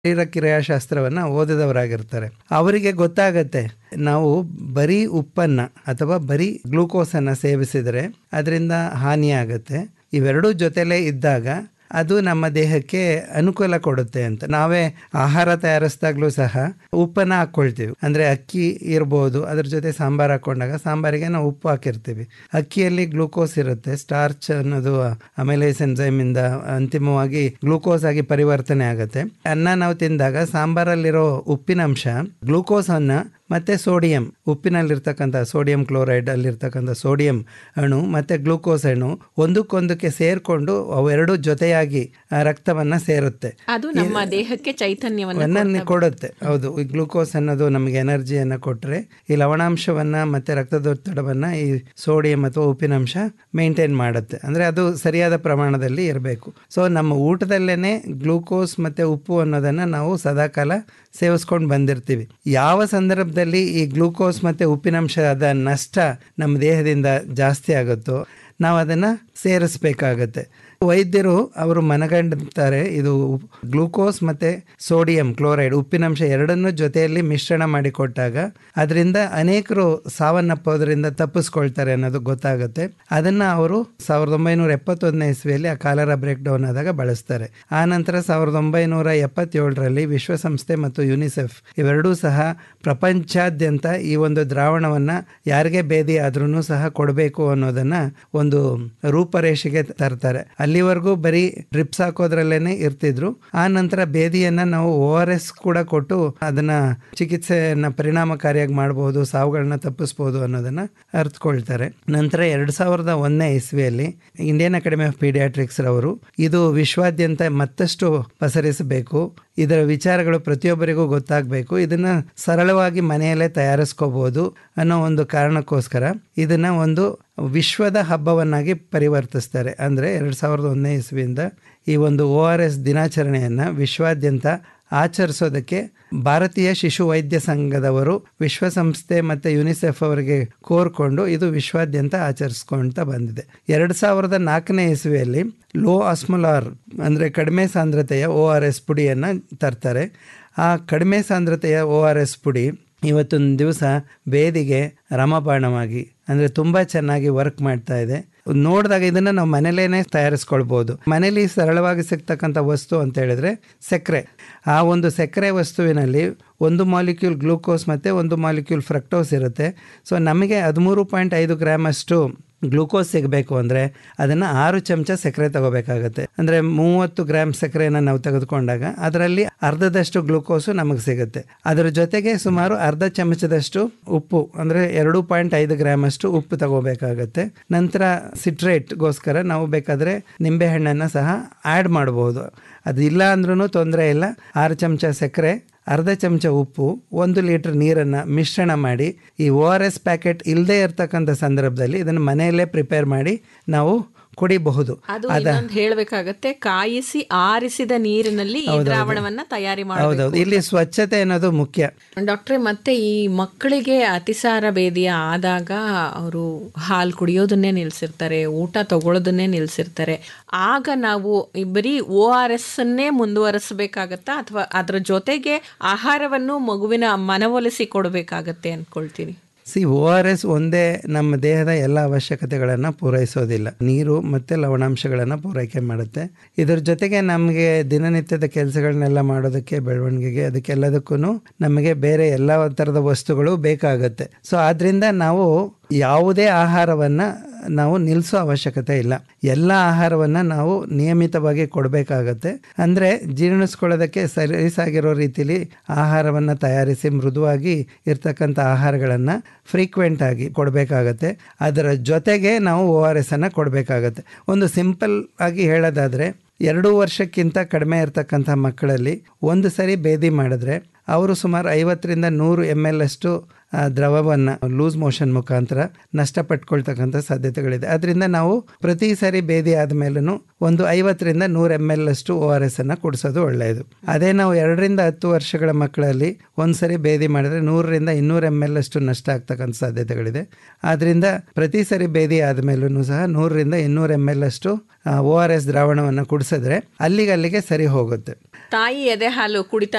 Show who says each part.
Speaker 1: ಶರೀರ ಕ್ರಿಯಾಶಾಸ್ತ್ರವನ್ನು ಓದಿದವರಾಗಿರ್ತಾರೆ ಅವರಿಗೆ ಗೊತ್ತಾಗತ್ತೆ ನಾವು ಬರೀ ಉಪ್ಪನ್ನು ಅಥವಾ ಬರೀ ಗ್ಲೂಕೋಸನ್ನು ಸೇವಿಸಿದರೆ ಅದರಿಂದ ಹಾನಿಯಾಗತ್ತೆ ಇವೆರಡೂ ಜೊತೆಲೇ ಇದ್ದಾಗ ಅದು ನಮ್ಮ ದೇಹಕ್ಕೆ ಅನುಕೂಲ ಕೊಡುತ್ತೆ ಅಂತ ನಾವೇ ಆಹಾರ ತಯಾರಿಸಿದಾಗಲೂ ಸಹ ಉಪ್ಪನ್ನು ಹಾಕ್ಕೊಳ್ತೀವಿ ಅಂದರೆ ಅಕ್ಕಿ ಇರ್ಬೋದು ಅದ್ರ ಜೊತೆ ಸಾಂಬಾರು ಹಾಕ್ಕೊಂಡಾಗ ಸಾಂಬಾರಿಗೆ ನಾವು ಉಪ್ಪು ಹಾಕಿರ್ತೀವಿ ಅಕ್ಕಿಯಲ್ಲಿ ಗ್ಲೂಕೋಸ್ ಇರುತ್ತೆ ಸ್ಟಾರ್ಚ್ ಅನ್ನೋದು ಆಮೇಲೆ ಇಂದ ಅಂತಿಮವಾಗಿ ಗ್ಲೂಕೋಸ್ ಆಗಿ ಪರಿವರ್ತನೆ ಆಗುತ್ತೆ ಅನ್ನ ನಾವು ತಿಂದಾಗ ಸಾಂಬಾರಲ್ಲಿರೋ ಉಪ್ಪಿನಂಶ ಗ್ಲೂಕೋಸ್ ಅನ್ನ ಮತ್ತೆ ಸೋಡಿಯಂ ಉಪ್ಪಿನಲ್ಲಿರ್ತಕ್ಕಂಥ ಸೋಡಿಯಂ ಕ್ಲೋರೈಡ್ ಅಲ್ಲಿರ್ತಕ್ಕಂಥ ಸೋಡಿಯಂ ಅಣು ಮತ್ತೆ ಗ್ಲೂಕೋಸ್ ಅಣು ಒಂದಕ್ಕೊಂದಕ್ಕೆ ಸೇರ್ಕೊಂಡು ಅವೆರಡು ಜೊತೆಯಾಗಿ ಆ ರಕ್ತವನ್ನ ಸೇರುತ್ತೆ
Speaker 2: ಅದು ನಮ್ಮ ದೇಹಕ್ಕೆ ಚೈತನ್ಯವನ್ನು
Speaker 1: ವನ್ನ ಕೊಡುತ್ತೆ ಹೌದು ಈ ಗ್ಲೂಕೋಸ್ ಅನ್ನೋದು ನಮಗೆ ಎನರ್ಜಿಯನ್ನು ಕೊಟ್ಟರೆ ಈ ಲವಣಾಂಶವನ್ನ ಮತ್ತೆ ರಕ್ತದೊತ್ತಡವನ್ನ ಈ ಸೋಡಿಯಂ ಅಥವಾ ಉಪ್ಪಿನಂಶ ಮೇಂಟೈನ್ ಮಾಡುತ್ತೆ ಅಂದ್ರೆ ಅದು ಸರಿಯಾದ ಪ್ರಮಾಣದಲ್ಲಿ ಇರಬೇಕು ಸೊ ನಮ್ಮ ಊಟದಲ್ಲೇನೆ ಗ್ಲೂಕೋಸ್ ಮತ್ತೆ ಉಪ್ಪು ಅನ್ನೋದನ್ನ ನಾವು ಸದಾಕಾಲ ಸೇವಿಸ್ಕೊಂಡು ಬಂದಿರ್ತೀವಿ ಯಾವ ಸಂದರ್ಭದಲ್ಲಿ ಈ ಗ್ಲೂಕೋಸ್ ಮತ್ತು ಉಪ್ಪಿನಂಶದ ನಷ್ಟ ನಮ್ಮ ದೇಹದಿಂದ ಜಾಸ್ತಿ ಆಗುತ್ತೋ ನಾವು ಅದನ್ನು ಸೇರಿಸ್ಬೇಕಾಗತ್ತೆ ವೈದ್ಯರು ಅವರು ಮನಗಂಡುತ್ತಾರೆ ಇದು ಗ್ಲೂಕೋಸ್ ಮತ್ತು ಸೋಡಿಯಂ ಕ್ಲೋರೈಡ್ ಉಪ್ಪಿನಂಶ ಎರಡನ್ನೂ ಜೊತೆಯಲ್ಲಿ ಮಿಶ್ರಣ ಮಾಡಿಕೊಟ್ಟಾಗ ಅದರಿಂದ ಅನೇಕರು ಸಾವನ್ನಪ್ಪೋದ್ರಿಂದ ತಪ್ಪಿಸ್ಕೊಳ್ತಾರೆ ಅನ್ನೋದು ಗೊತ್ತಾಗುತ್ತೆ ಅದನ್ನು ಅವರು ಸಾವಿರದ ಒಂಬೈನೂರ ಎಪ್ಪತ್ತೊಂದನೇ ಇಸ್ವಿಯಲ್ಲಿ ಆ ಕಾಲರ ಬ್ರೇಕ್ ಡೌನ್ ಆದಾಗ ಬಳಸ್ತಾರೆ ಆ ನಂತರ ಸಾವಿರದ ಒಂಬೈನೂರ ಎಪ್ಪತ್ತೇಳರಲ್ಲಿ ವಿಶ್ವಸಂಸ್ಥೆ ಮತ್ತು ಯುನಿಸೆಫ್ ಇವೆರಡೂ ಸಹ ಪ್ರಪಂಚಾದ್ಯಂತ ಈ ಒಂದು ದ್ರಾವಣವನ್ನು ಯಾರಿಗೆ ಭೇದಿ ಆದ್ರೂ ಸಹ ಕೊಡಬೇಕು ಅನ್ನೋದನ್ನು ಒಂದು ರೂಪರೇಷೆಗೆ ತರ್ತಾರೆ ಅಲ್ಲಿವರೆಗೂ ಬರೀ ಡ್ರಿಪ್ಸ್ ಹಾಕೋದ್ರಲ್ಲೇನೆ ಇರ್ತಿದ್ರು ಆ ನಂತರ ಬೇದಿಯನ್ನ ನಾವು ಓ ಆರ್ ಎಸ್ ಕೂಡ ಕೊಟ್ಟು ಅದನ್ನ ಚಿಕಿತ್ಸೆಯನ್ನ ಪರಿಣಾಮಕಾರಿಯಾಗಿ ಮಾಡಬಹುದು ಸಾವುಗಳನ್ನ ತಪ್ಪಿಸ್ಬೋದು ಅನ್ನೋದನ್ನ ಅರ್ಥಕೊಳ್ತಾರೆ ನಂತರ ಎರಡ್ ಸಾವಿರದ ಒಂದನೇ ಇಸ್ವಿಯಲ್ಲಿ ಇಂಡಿಯನ್ ಅಕಾಡೆಮಿ ಆಫ್ ಪೀಡಿಯಾಟ್ರಿಕ್ಸ್ ರವರು ಇದು ವಿಶ್ವಾದ್ಯಂತ ಮತ್ತಷ್ಟು ಪಸರಿಸಬೇಕು ಇದರ ವಿಚಾರಗಳು ಪ್ರತಿಯೊಬ್ಬರಿಗೂ ಗೊತ್ತಾಗಬೇಕು ಇದನ್ನ ಸರಳವಾಗಿ ಮನೆಯಲ್ಲೇ ತಯಾರಿಸ್ಕೋಬಹುದು ಅನ್ನೋ ಒಂದು ಕಾರಣಕ್ಕೋಸ್ಕರ ಇದನ್ನ ಒಂದು ವಿಶ್ವದ ಹಬ್ಬವನ್ನಾಗಿ ಪರಿವರ್ತಿಸ್ತಾರೆ ಅಂದರೆ ಎರಡು ಸಾವಿರದ ಒಂದನೇ ಇಸ್ವಿಯಿಂದ ಈ ಒಂದು ಒ ಆರ್ ಎಸ್ ದಿನಾಚರಣೆಯನ್ನು ವಿಶ್ವಾದ್ಯಂತ ಆಚರಿಸೋದಕ್ಕೆ ಭಾರತೀಯ ಶಿಶು ವೈದ್ಯ ಸಂಘದವರು ವಿಶ್ವಸಂಸ್ಥೆ ಮತ್ತು ಯುನಿಸೆಫ್ ಅವರಿಗೆ ಕೋರ್ಕೊಂಡು ಇದು ವಿಶ್ವಾದ್ಯಂತ ಆಚರಿಸ್ಕೊಳ್ತಾ ಬಂದಿದೆ ಎರಡು ಸಾವಿರದ ನಾಲ್ಕನೇ ಇಸ್ವಿಯಲ್ಲಿ ಲೋ ಅಸ್ಮುಲಾರ್ ಅಂದರೆ ಕಡಿಮೆ ಸಾಂದ್ರತೆಯ ಒ ಆರ್ ಎಸ್ ಪುಡಿಯನ್ನು ತರ್ತಾರೆ ಆ ಕಡಿಮೆ ಸಾಂದ್ರತೆಯ ಒ ಆರ್ ಎಸ್ ಪುಡಿ ಇವತ್ತೊಂದು ದಿವಸ ಬೇದಿಗೆ ರಮಬಾಣವಾಗಿ ಅಂದರೆ ತುಂಬ ಚೆನ್ನಾಗಿ ವರ್ಕ್ ಮಾಡ್ತಾ ಇದೆ ನೋಡಿದಾಗ ಇದನ್ನು ನಾವು ಮನೇಲೇನೆ ತಯಾರಿಸ್ಕೊಳ್ಬೋದು ಮನೇಲಿ ಸರಳವಾಗಿ ಸಿಗ್ತಕ್ಕಂಥ ವಸ್ತು ಅಂತ ಹೇಳಿದ್ರೆ ಸಕ್ಕರೆ ಆ ಒಂದು ಸಕ್ಕರೆ ವಸ್ತುವಿನಲ್ಲಿ ಒಂದು ಮಾಲಿಕ್ಯೂಲ್ ಗ್ಲೂಕೋಸ್ ಮತ್ತು ಒಂದು ಮಾಲಿಕ್ಯೂಲ್ ಫ್ರಕ್ಟೋಸ್ ಇರುತ್ತೆ ಸೊ ನಮಗೆ ಹದಿಮೂರು ಪಾಯಿಂಟ್ ಐದು ಗ್ರಾಮ್ ಅಷ್ಟು ಗ್ಲೂಕೋಸ್ ಸಿಗಬೇಕು ಅಂದರೆ ಅದನ್ನು ಆರು ಚಮಚ ಸಕ್ಕರೆ ತಗೋಬೇಕಾಗತ್ತೆ ಅಂದರೆ ಮೂವತ್ತು ಗ್ರಾಮ್ ಸಕ್ಕರೆಯನ್ನು ನಾವು ತೆಗೆದುಕೊಂಡಾಗ ಅದರಲ್ಲಿ ಅರ್ಧದಷ್ಟು ಗ್ಲೂಕೋಸು ನಮಗೆ ಸಿಗುತ್ತೆ ಅದರ ಜೊತೆಗೆ ಸುಮಾರು ಅರ್ಧ ಚಮಚದಷ್ಟು ಉಪ್ಪು ಅಂದರೆ ಎರಡು ಪಾಯಿಂಟ್ ಐದು ಗ್ರಾಮ್ ಅಷ್ಟು ಉಪ್ಪು ತಗೋಬೇಕಾಗತ್ತೆ ನಂತರ ಸಿಟ್ರೇಟ್ಗೋಸ್ಕರ ನಾವು ಬೇಕಾದರೆ ನಿಂಬೆಹಣ್ಣನ್ನು ಸಹ ಆ್ಯಡ್ ಮಾಡಬಹುದು ಅದು ಇಲ್ಲ ಅಂದ್ರೂ ತೊಂದರೆ ಇಲ್ಲ ಆರು ಚಮಚ ಸಕ್ಕರೆ ಅರ್ಧ ಚಮಚ ಉಪ್ಪು ಒಂದು ಲೀಟರ್ ನೀರನ್ನು ಮಿಶ್ರಣ ಮಾಡಿ ಈ ಓ ಆರ್ ಎಸ್ ಪ್ಯಾಕೆಟ್ ಇಲ್ಲದೆ ಇರತಕ್ಕಂಥ ಸಂದರ್ಭದಲ್ಲಿ ಇದನ್ನು ಮನೆಯಲ್ಲೇ ಪ್ರಿಪೇರ್ ಮಾಡಿ ನಾವು ಕುಡಿಬಹುದು
Speaker 2: ಅದು ಇನ್ನೊಂದು ಹೇಳ್ಬೇಕಾಗತ್ತೆ ಕಾಯಿಸಿ ಆರಿಸಿದ ನೀರಿನಲ್ಲಿ ಈ ದ್ರಾವಣವನ್ನ ತಯಾರಿ ಮಾಡಿ
Speaker 1: ಹೌದೌದು ಇಲ್ಲಿ ಸ್ವಚ್ಛತೆ ಅನ್ನೋದು ಮುಖ್ಯ
Speaker 2: ಡಾಕ್ಟ್ರೆ ಮತ್ತೆ ಈ ಮಕ್ಕಳಿಗೆ ಅತಿಸಾರ ಬೇದಿಯ ಆದಾಗ ಅವರು ಹಾಲು ಕುಡಿಯೋದನ್ನೇ ನಿಲ್ಸಿರ್ತಾರೆ ಊಟ ತಗೊಳ್ಳೋದನ್ನೇ ನಿಲ್ಸಿರ್ತಾರೆ ಆಗ ನಾವು ಈ ಬರೀ ಓ ಆರ್ ಎಸ್ ಅನ್ನೇ ಮುಂದುವರಿಸಬೇಕಾಗತ್ತಾ ಅಥವಾ ಅದರ ಜೊತೆಗೆ ಆಹಾರವನ್ನು ಮಗುವಿನ ಮನವೊಲಿಸಿ ಕೊಡಬೇಕಾಗತ್ತೆ ಅನ್ಕೊಳ್ತೀನಿ
Speaker 1: ಸಿ ಓ ಆರ್ ಎಸ್ ಒಂದೇ ನಮ್ಮ ದೇಹದ ಎಲ್ಲ ಅವಶ್ಯಕತೆಗಳನ್ನು ಪೂರೈಸೋದಿಲ್ಲ ನೀರು ಮತ್ತು ಲವಣಾಂಶಗಳನ್ನು ಪೂರೈಕೆ ಮಾಡುತ್ತೆ ಇದರ ಜೊತೆಗೆ ನಮಗೆ ದಿನನಿತ್ಯದ ಕೆಲಸಗಳನ್ನೆಲ್ಲ ಮಾಡೋದಕ್ಕೆ ಬೆಳವಣಿಗೆಗೆ ಅದಕ್ಕೆಲ್ಲದಕ್ಕೂ ನಮಗೆ ಬೇರೆ ಎಲ್ಲ ಥರದ ವಸ್ತುಗಳು ಬೇಕಾಗುತ್ತೆ ಸೊ ಆದ್ದರಿಂದ ನಾವು ಯಾವುದೇ ಆಹಾರವನ್ನು ನಾವು ನಿಲ್ಲಿಸೋ ಅವಶ್ಯಕತೆ ಇಲ್ಲ ಎಲ್ಲ ಆಹಾರವನ್ನು ನಾವು ನಿಯಮಿತವಾಗಿ ಕೊಡಬೇಕಾಗತ್ತೆ ಅಂದರೆ ಜೀರ್ಣಿಸ್ಕೊಳ್ಳೋದಕ್ಕೆ ಸಲೀಸಾಗಿರೋ ರೀತಿಲಿ ಆಹಾರವನ್ನು ತಯಾರಿಸಿ ಮೃದುವಾಗಿ ಇರ್ತಕ್ಕಂಥ ಆಹಾರಗಳನ್ನು ಫ್ರೀಕ್ವೆಂಟ್ ಆಗಿ ಕೊಡಬೇಕಾಗತ್ತೆ ಅದರ ಜೊತೆಗೆ ನಾವು ಓ ಆರ್ ಎಸ್ ಅನ್ನು ಕೊಡಬೇಕಾಗತ್ತೆ ಒಂದು ಸಿಂಪಲ್ ಆಗಿ ಹೇಳೋದಾದರೆ ಎರಡು ವರ್ಷಕ್ಕಿಂತ ಕಡಿಮೆ ಇರತಕ್ಕಂಥ ಮಕ್ಕಳಲ್ಲಿ ಒಂದು ಸರಿ ಬೇದಿ ಮಾಡಿದ್ರೆ ಅವರು ಸುಮಾರು ಐವತ್ತರಿಂದ ನೂರು ಎಮ್ ಎಲ್ ಅಷ್ಟು ದ್ರವವನ್ನು ಲೂಸ್ ಮೋಷನ್ ಮುಖಾಂತರ ನಷ್ಟಪಟ್ಕೊಳ್ತಕ್ಕಂಥ ಸಾಧ್ಯತೆಗಳಿದೆ ಅದರಿಂದ ನಾವು ಪ್ರತಿ ಸಾರಿ ಬೇದಿ ಆದಮೇಲೂ ಒಂದು ಐವತ್ತರಿಂದ ನೂರು ಎಮ್ ಎಲ್ ಅಷ್ಟು ಓ ಆರ್ ಎಸ್ ಅನ್ನು ಕುಡಿಸೋದು ಒಳ್ಳೆಯದು ಅದೇ ನಾವು ಎರಡರಿಂದ ಹತ್ತು ವರ್ಷಗಳ ಮಕ್ಕಳಲ್ಲಿ ಒಂದು ಸರಿ ಬೇದಿ ಮಾಡಿದ್ರೆ ನೂರರಿಂದ ಇನ್ನೂರು ಎಮ್ ಎಲ್ ಅಷ್ಟು ನಷ್ಟ ಆಗ್ತಕ್ಕಂಥ ಸಾಧ್ಯತೆಗಳಿದೆ ಆದ್ದರಿಂದ ಪ್ರತಿ ಸರಿ ಬೇದಿ ಆದಮೇಲೂ ಸಹ ನೂರರಿಂದ ಇನ್ನೂರು ಎಮ್ ಎಲ್ ಅಷ್ಟು ಓ ಆರ್ ಎಸ್ ದ್ರಾವಣವನ್ನು ಕುಡಿಸಿದ್ರೆ ಅಲ್ಲಿಗೆ ಅಲ್ಲಿಗೆ ಸರಿ ಹೋಗುತ್ತೆ
Speaker 2: ತಾಯಿ ಎದೆ ಹಾಲು ಕುಡಿತಾ